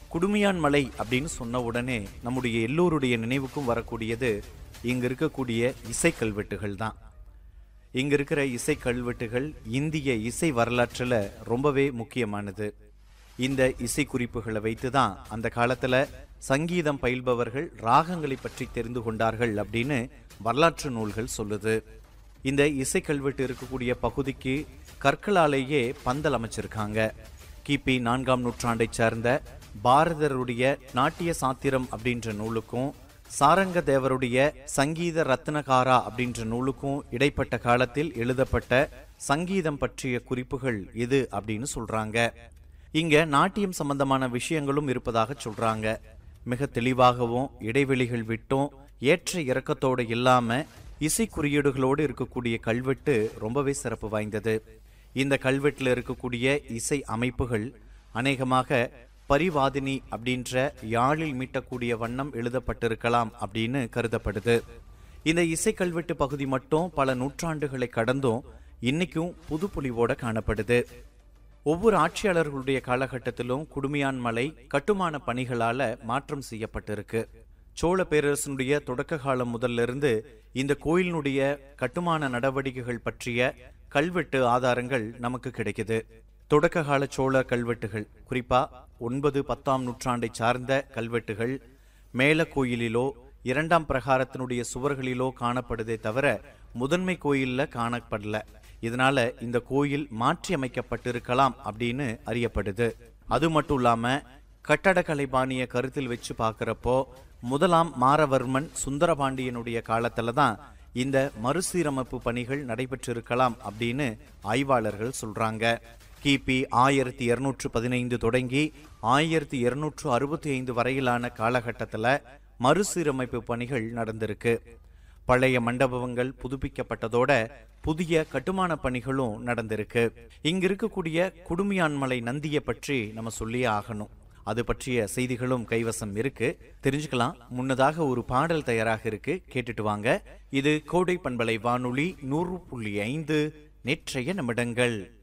குடுமியான் மலை அப்படின்னு சொன்ன உடனே நம்முடைய எல்லோருடைய நினைவுக்கும் வரக்கூடியது இங்க இருக்கக்கூடிய இசை கல்வெட்டுகள் தான் இங்க இருக்கிற இசை கல்வெட்டுகள் இந்திய இசை வரலாற்றுல ரொம்பவே முக்கியமானது இந்த இசை குறிப்புகளை வைத்து தான் அந்த காலத்துல சங்கீதம் பயில்பவர்கள் ராகங்களை பற்றி தெரிந்து கொண்டார்கள் அப்படின்னு வரலாற்று நூல்கள் சொல்லுது இந்த இசை கல்வெட்டு இருக்கக்கூடிய பகுதிக்கு கற்களாலேயே பந்தல் அமைச்சிருக்காங்க கிபி நான்காம் நூற்றாண்டைச் சேர்ந்த பாரதருடைய நாட்டிய சாத்திரம் அப்படின்ற நூலுக்கும் சாரங்க தேவருடைய சங்கீத ரத்னகாரா அப்படின்ற நூலுக்கும் இடைப்பட்ட காலத்தில் எழுதப்பட்ட சங்கீதம் பற்றிய குறிப்புகள் இது அப்படின்னு சொல்றாங்க இங்க நாட்டியம் சம்பந்தமான விஷயங்களும் இருப்பதாக சொல்றாங்க மிக தெளிவாகவும் இடைவெளிகள் விட்டும் ஏற்ற இறக்கத்தோடு இல்லாம இசை குறியீடுகளோடு இருக்கக்கூடிய கல்வெட்டு ரொம்பவே சிறப்பு வாய்ந்தது இந்த கல்வெட்டுல இருக்கக்கூடிய இசை அமைப்புகள் அநேகமாக பரிவாதினி அப்படின்ற யாழில் மீட்டக்கூடிய வண்ணம் எழுதப்பட்டிருக்கலாம் அப்படின்னு கருதப்படுது இந்த இசை கல்வெட்டு பகுதி மட்டும் பல நூற்றாண்டுகளை கடந்தும் இன்னைக்கும் புதுப்பொலிவோட காணப்படுது ஒவ்வொரு ஆட்சியாளர்களுடைய காலகட்டத்திலும் குடுமியான் மலை கட்டுமான பணிகளால மாற்றம் செய்யப்பட்டிருக்கு சோழ பேரரசனுடைய தொடக்க காலம் முதல்ல இருந்து இந்த கோயிலினுடைய கட்டுமான நடவடிக்கைகள் பற்றிய கல்வெட்டு ஆதாரங்கள் நமக்கு கிடைக்குது தொடக்க கால சோழ கல்வெட்டுகள் குறிப்பா ஒன்பது பத்தாம் நூற்றாண்டை சார்ந்த கல்வெட்டுகள் மேல கோயிலிலோ இரண்டாம் பிரகாரத்தினுடைய சுவர்களிலோ காணப்படுதே தவிர முதன்மை கோயில்ல காணப்படல இதனால இந்த கோயில் மாற்றி அமைக்கப்பட்டிருக்கலாம் அப்படின்னு அறியப்படுது அது மட்டும் இல்லாம கட்டடக்கலை பாணிய கருத்தில் வச்சு பார்க்கறப்போ முதலாம் மாரவர்மன் சுந்தரபாண்டியனுடைய காலத்துல தான் இந்த மறுசீரமைப்பு பணிகள் நடைபெற்றிருக்கலாம் அப்படின்னு ஆய்வாளர்கள் சொல்றாங்க கிபி ஆயிரத்தி இருநூற்று பதினைந்து தொடங்கி ஆயிரத்தி இருநூற்று அறுபத்தி ஐந்து வரையிலான காலகட்டத்துல மறுசீரமைப்பு பணிகள் நடந்திருக்கு பழைய மண்டபங்கள் புதுப்பிக்கப்பட்டதோட புதிய கட்டுமான பணிகளும் நடந்திருக்கு இங்க இருக்கக்கூடிய குடுமியான்மலை நந்தியை பற்றி நம்ம சொல்லியே ஆகணும் அது பற்றிய செய்திகளும் கைவசம் இருக்கு தெரிஞ்சுக்கலாம் முன்னதாக ஒரு பாடல் தயாராக இருக்கு கேட்டுட்டு வாங்க இது கோடை பண்பலை வானொலி நூறு புள்ளி ஐந்து நேற்றைய நிமிடங்கள்